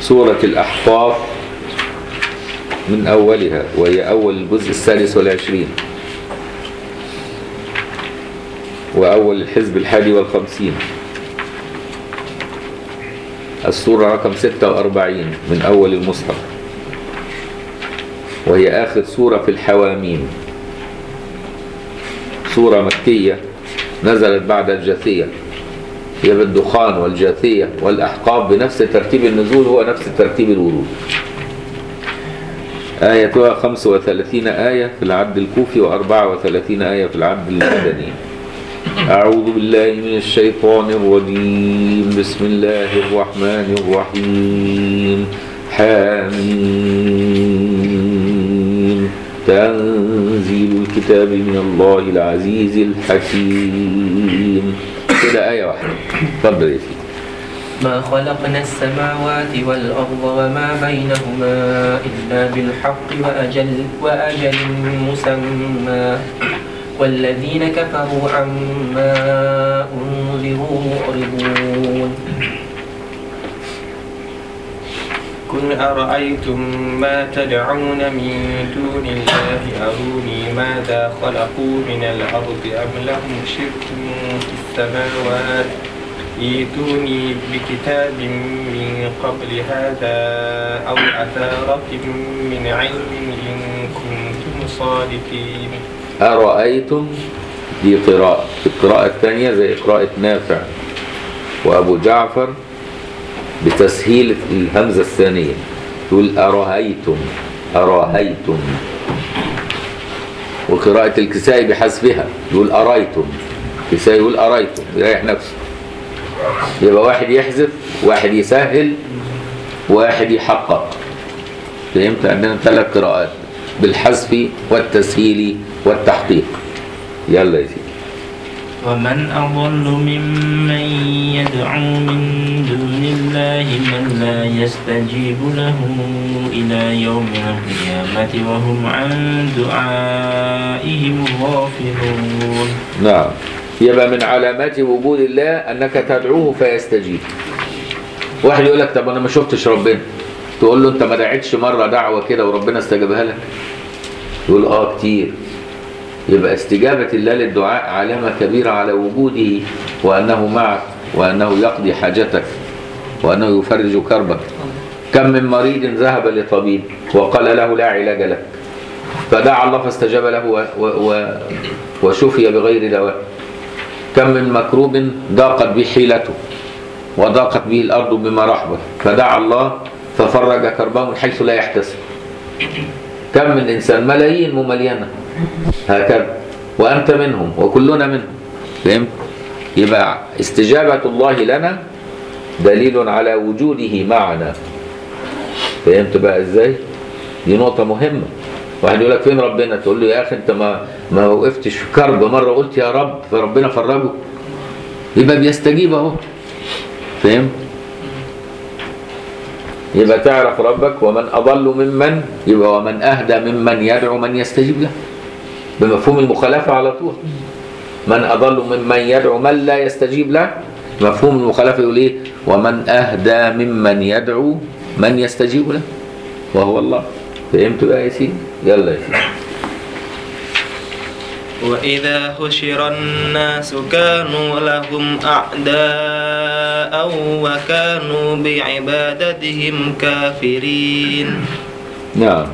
سورة الأحقاف من أولها وهي أول الجزء السادس والعشرين وأول الحزب الحادي والخمسين السورة رقم 46 من أول المصحف وهي آخر سورة في الحواميم سورة مكية نزلت بعد الجاثية هي بالدخان والجاثية والأحقاف بنفس ترتيب النزول هو نفس ترتيب الورود آيتها 35 آية في العد الكوفي و34 آية في العد المدني أعوذ بالله من الشيطان الرجيم بسم الله الرحمن الرحيم حامين تنزيل الكتاب من الله العزيز الحكيم كده آية واحدة اتفضل يا سيدي ما خلقنا السماوات والأرض وما بينهما إلا بالحق وأجل, وأجل مسمى والذين كفروا عما أنذروا معرضون قل أرأيتم ما تدعون من دون الله أروني ماذا خلقوا من الأرض أم لهم شرك في السماوات ائتوني بكتاب من قبل هذا أو أثارة من علم إن كنتم صادقين أرأيتم دي قراءة القراءة الثانية زي قراءة نافع وأبو جعفر بتسهيل الهمزة الثانية تقول أرأيتم أرأيتم وقراءة الكسائي بحذفها يقول أرأيتم الكسائي يقول أرأيتم يريح نفسه يبقى واحد يحذف واحد يسهل واحد يحقق فهمت عندنا ثلاث قراءات بالحذف والتسهيل والتحقيق يلا يا سيدي ومن أضل ممن يدعو من دون الله من لا يستجيب له إلى يوم القيامة وهم عن دعائهم غافلون نعم يبقى من علامات وجود الله انك تدعوه فيستجيب واحد يقول لك طب انا ما شفتش ربنا تقول له انت ما دعيتش مره دعوه كده وربنا استجابها لك يقول اه كتير يبقى استجابه الله للدعاء علامه كبيره على وجوده وانه معك وانه يقضي حاجتك وانه يفرج كربك كم من مريض ذهب لطبيب وقال له لا علاج لك فدعا الله فاستجاب له و و و وشفي بغير دواء كم من مكروب ضاقت به حيلته وضاقت به الأرض بما رحبت فدعا الله ففرج كربه من حيث لا يحتسب كم من إنسان ملايين مملينة هكذا وأنت منهم وكلنا منهم فهمت؟ يبقى استجابة الله لنا دليل على وجوده معنا فهمت بقى ازاي؟ دي نقطة مهمة واحد يقول لك فين ربنا تقول له يا اخي انت ما ما وقفتش في كرب مره قلت يا رب فربنا فرجه يبقى بيستجيب اهو فهمت يبقى تعرف ربك ومن اضل ممن يبقى ومن اهدى ممن يدعو من يستجيب له بمفهوم المخالفه على طول من اضل ممن يدعو من لا يستجيب له مفهوم المخالفه يقول ايه ومن اهدى ممن يدعو من يستجيب له وهو الله فهمت بقى يا سيدي يلا يا سيدي وإذا حشر الناس كانوا لهم أعداء وكانوا بعبادتهم كافرين نعم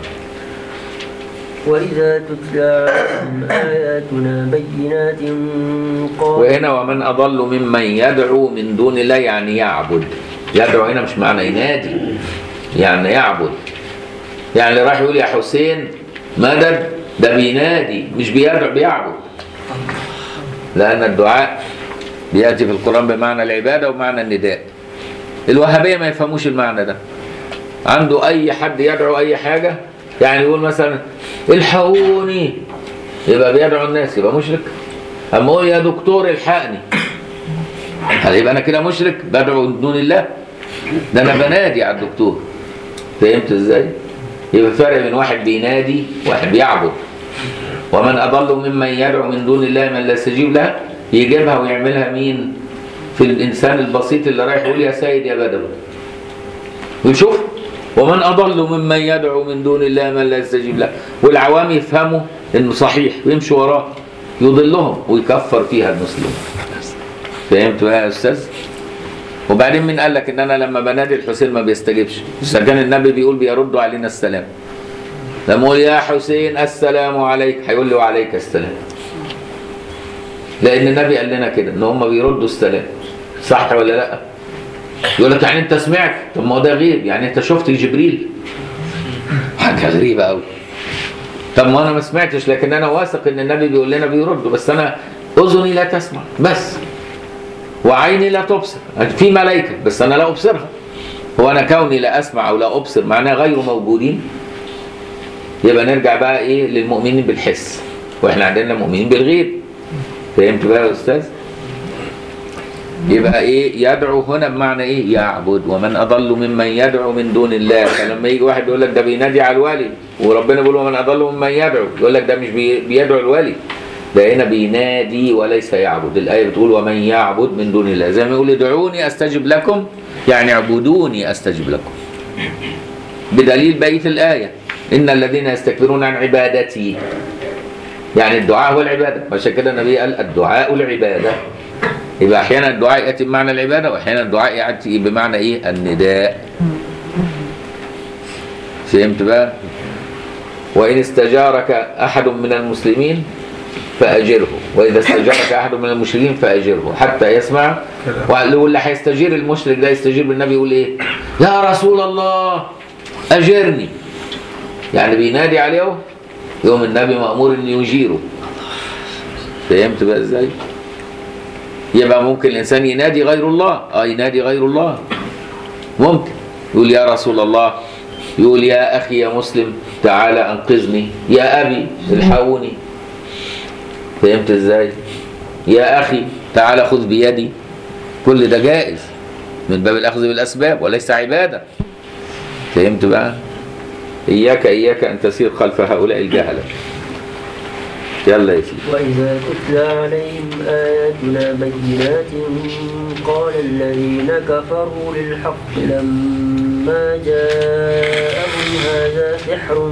وإذا تتلى عليهم آياتنا بينات قالوا وهنا ومن أضل ممن يدعو من دون الله يعني يعبد يدعو هنا مش معنى ينادي يعني يعبد يعني راح يقول يا حسين مدد ده بينادي مش بيدعو بيعبد لأن الدعاء بيأتي في القرآن بمعنى العبادة ومعنى النداء الوهابية ما يفهموش المعنى ده عنده أي حد يدعو أي حاجة يعني يقول مثلا الحقوني يبقى بيدعو الناس يبقى مشرك أما يقول يا دكتور الحقني هل يبقى أنا كده مشرك بدعو من دون الله ده أنا بنادي على الدكتور فهمت إزاي؟ يبقى فرق بين واحد بينادي وواحد بيعبد ومن أضل ممن يدعو من دون الله من لا يستجيب له يجيبها ويعملها مين في الإنسان البسيط اللي رايح يقول يا سيد يا بدوي ويشوف ومن اضل ممن يدعو من دون الله من لا يستجيب له والعوام يفهموا انه صحيح ويمشوا وراه يضلهم ويكفر فيها المسلمين فهمت بقى يا استاذ وبعدين مين قال لك ان انا لما بنادي الحسين ما بيستجيبش اذا كان النبي بيقول بيردوا علينا السلام لما اقول يا حسين السلام عليك هيقول لي وعليك السلام لان النبي قال لنا كده ان هم بيردوا السلام صح ولا لا يقول لك يعني انت سمعت طب ما هو ده غيب يعني انت شفت جبريل حاجه غريبه قوي طب ما انا ما سمعتش لكن انا واثق ان النبي بيقول لنا بيردوا بس انا اذني لا تسمع بس وعيني لا تبصر في ملائكه بس انا لا ابصرها هو انا كوني لا اسمع او لا ابصر معناه غير موجودين يبقى نرجع بقى ايه للمؤمنين بالحس واحنا عندنا مؤمنين بالغيب فهمت بقى يا استاذ يبقى ايه يدعو هنا بمعنى ايه يعبد ومن اضل ممن يدعو من دون الله فلما يجي واحد يقول لك ده بينادي على الولي وربنا بيقول ومن اضل ممن يدعو يقول لك ده مش بي- بيدعو الولي ده هنا بينادي وليس يعبد الايه بتقول ومن يعبد من دون الله زي ما يقول ادعوني استجب لكم يعني اعبدوني استجب لكم بدليل بقيه الايه ان الذين يستكبرون عن عبادتي يعني الدعاء هو العباده عشان كده النبي قال الدعاء العباده يبقى احيانا الدعاء ياتي بمعنى العباده واحيانا الدعاء ياتي بمعنى ايه النداء فهمت بقى وان استجارك احد من المسلمين فاجره واذا استجارك احد من المشركين فاجره حتى يسمع واللي هيستجير المشرك ده يستجير بالنبي يقول ايه يا رسول الله اجرني يعني بينادي عليه أهو. يوم النبي مامور ان يجيره فهمت بقى ازاي يبقى ممكن الانسان ينادي غير الله اه ينادي غير الله ممكن يقول يا رسول الله يقول يا اخي يا مسلم تعالى انقذني يا ابي الحقوني فهمت ازاي يا اخي تعالى خذ بيدي كل ده جائز من باب الاخذ بالاسباب وليس عباده فهمت بقى اياك اياك ان تسير خلف هؤلاء الجهله يلا يا سيدي وإذا تتلى عليهم آياتنا بينات قال الذين كفروا للحق لما جاءهم هذا سحر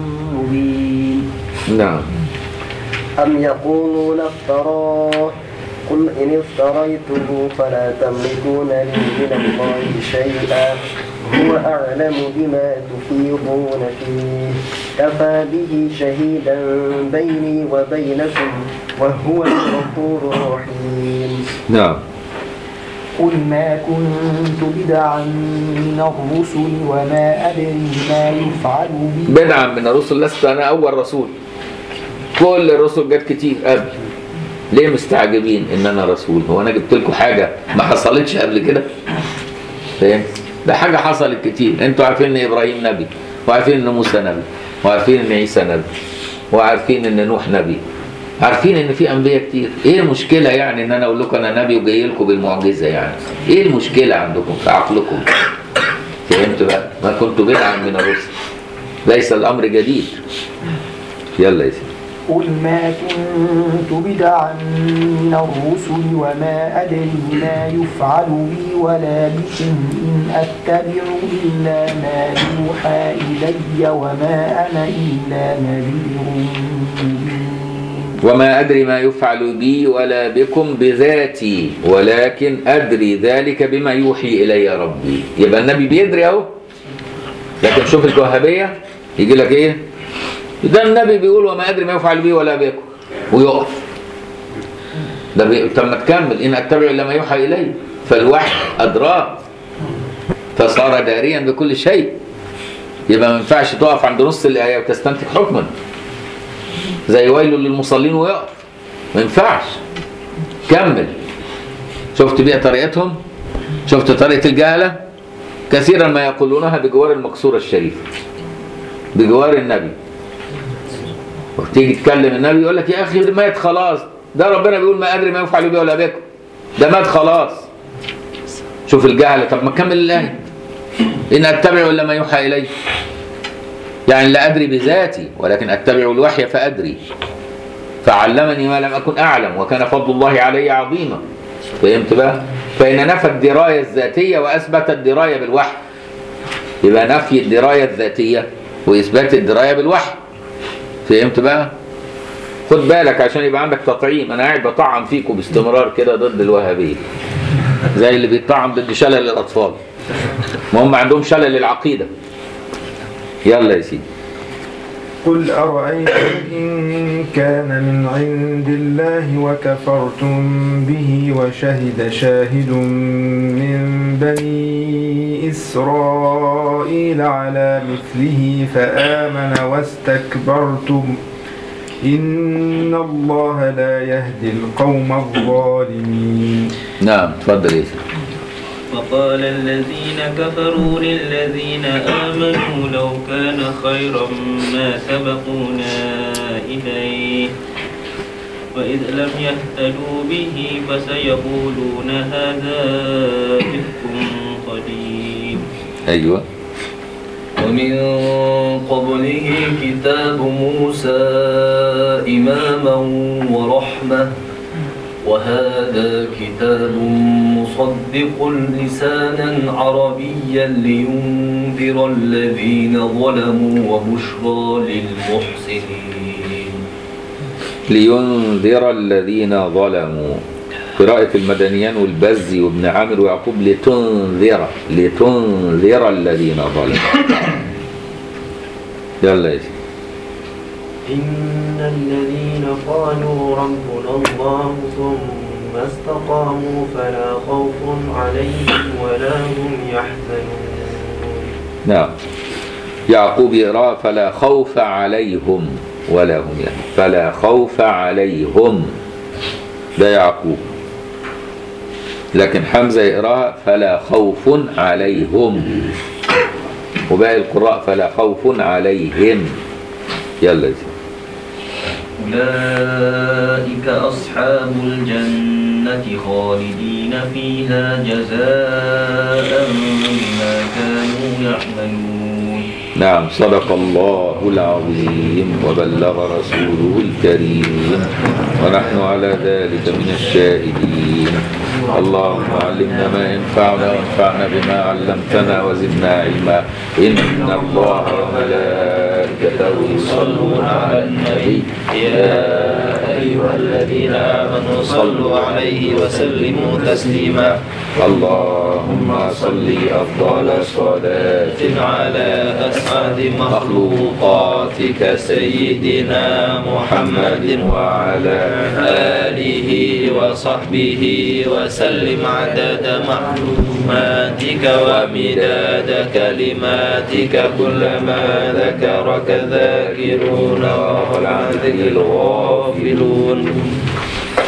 مبين نعم أم يقولون افتراه قل إن افتريته فلا تملكون لي من الله شيئا هو أعلم بما تفيضون فيه كفى به شهيدا بيني وبينكم وهو الغفور الرحيم نعم قل ما كنت بدعا من الرسل وما أدري ما يفعل بي بدعا من الرسل لست انا اول رسول كل الرسل جت كتير قبل ليه مستعجبين ان انا رسول هو انا جبت لكم حاجه ما حصلتش قبل كده فاهم ده حاجه حصلت كتير انتوا عارفين ان ابراهيم نبي وعارفين ان موسى نبي وعارفين ان عيسى نبي وعارفين ان نوح نبي عارفين ان في انبياء كتير ايه المشكله يعني ان انا اقول لكم انا نبي وجاي لكم بالمعجزه يعني ايه المشكله عندكم في عقلكم فهمت بقى ما كنت بدعا من الرسل ليس الامر جديد يلا يا سيدي قل ما كنت بدعا من الرسل وما أدري ما يفعل بي ولا بكم إن أتبع إلا ما يوحى إلي وما أنا إلا نذير مبين وما أدري ما يفعل بي ولا بكم بذاتي ولكن أدري ذلك بما يوحي إلي ربي يبقى النبي بيدري أهو لكن شوف الوهابية يجي لك إيه ده النبي بيقول وما أدري ما يفعل بي ولا بكم ويقف ده بي... طب ما تكمل إن أتبع إلا ما يوحى إلي فالوحي أدراه فصار داريا بكل شيء يبقى ما ينفعش تقف عند نص الآية وتستنتج حكما زي ويل للمصلين ويقف ما ينفعش كمل شفت بقى طريقتهم شفت طريقة الجهلة كثيرا ما يقولونها بجوار المقصورة الشريفة بجوار النبي وتيجي تكلم النبي يقول لك يا اخي ده مات خلاص ده ربنا بيقول ما ادري ما يفعل بي ولا بكم ده مات خلاص شوف الجهلة طب ما كمل الآية إن أتبع إلا ما يوحى إلي يعني لا أدري بذاتي ولكن أتبع الوحي فأدري فعلمني ما لم أكن أعلم وكان فضل الله علي عظيما فهمت بقى؟ فإن نفى الدراية الذاتية وأثبت الدراية بالوحي يبقى نفي الدراية الذاتية وإثبات الدراية بالوحي فهمت بقى؟ خد بالك عشان يبقى عندك تطعيم أنا قاعد بطعم فيكم باستمرار كده ضد الوهابية زي اللي بيطعم ضد شلل الأطفال ما هم عندهم شلل العقيدة يلا يا سيدي قل أرأيتم إن كان من عند الله وكفرتم به وشهد شاهد من بني إسرائيل على مثله فآمن واستكبرتم إن الله لا يهدي القوم الظالمين نعم اتفضل يا سيدي وقال الذين كفروا للذين آمنوا لو كان خيرا ما سبقونا إليه وإذ لم يهتدوا به فسيقولون هذا إفك قديم أيوه ومن قبله كتاب موسى إماما ورحمة وهذا كتاب مصدق لسانا عربيا لينذر الذين ظلموا وبشرى للمحسنين لينذر الذين ظلموا قراءة المدنيان والبزي وابن عامر ويعقوب لتنذر لتنذر الذين ظلموا يلا يا سيدي إن الذين قالوا ربنا الله ثم استقاموا فلا خوف عليهم ولا هم يحزنون نعم يعقوب يقرأ فلا خوف عليهم ولا هم يعني فلا خوف عليهم ده يعقوب لكن حمزة يقرأها فلا خوف عليهم وباقي القراء فلا خوف عليهم يلا يا سيدي. أولئك أصحاب الجنة خالدين فيها جزاء بما كانوا يعملون نعم صدق الله العظيم وبلغ رسوله الكريم ونحن على ذلك من الشاهدين اللهم علمنا ما ينفعنا وانفعنا بما علمتنا وزدنا علما إن الله وملائكته يصلون على النبي يا أيها الذين آمنوا صلوا عليه وسلموا تسليما اللهم صل أفضل صلاة على أسعد مخلوقاتك سيدنا محمد وعلى آله وصحبه وسلم عدد معلوماتك ومداد كلماتك كلما ذكرك ذاكرون وغفل عن ذكر الغافلون